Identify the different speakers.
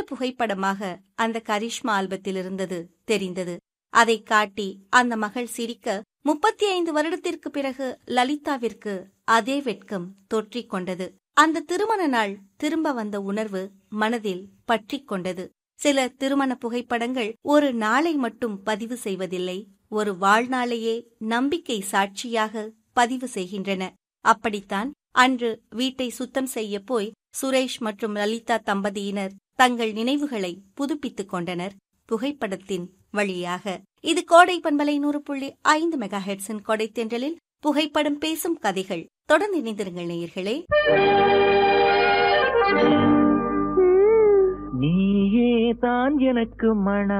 Speaker 1: புகைப்படமாக அந்த கரிஷ்மா ஆல்பத்தில் இருந்தது தெரிந்தது அதை காட்டி அந்த மகள் சிரிக்க முப்பத்தி ஐந்து வருடத்திற்கு பிறகு லலிதாவிற்கு அதே வெட்கம் தொற்றிக் கொண்டது அந்த திருமண நாள் திரும்ப வந்த உணர்வு மனதில் பற்றிக் கொண்டது சில திருமண புகைப்படங்கள் ஒரு நாளை மட்டும் பதிவு செய்வதில்லை ஒரு வாழ்நாளையே நம்பிக்கை சாட்சியாக பதிவு செய்கின்றன அப்படித்தான் அன்று வீட்டை சுத்தம் செய்ய போய் சுரேஷ் மற்றும் லலிதா தம்பதியினர் தங்கள் நினைவுகளை புதுப்பித்துக் கொண்டனர் புகைப்படத்தின் வழியாக இது கோடை பண்பலை நூறு புள்ளி ஐந்து மெகா ஹெட்ஸின் கொடை தென்றலில் புகைப்படம் பேசும் கதைகள் தொடர்ந்து இணைந்திருங்கள் நேயர்களே
Speaker 2: நீயே தான் எனக்கு மன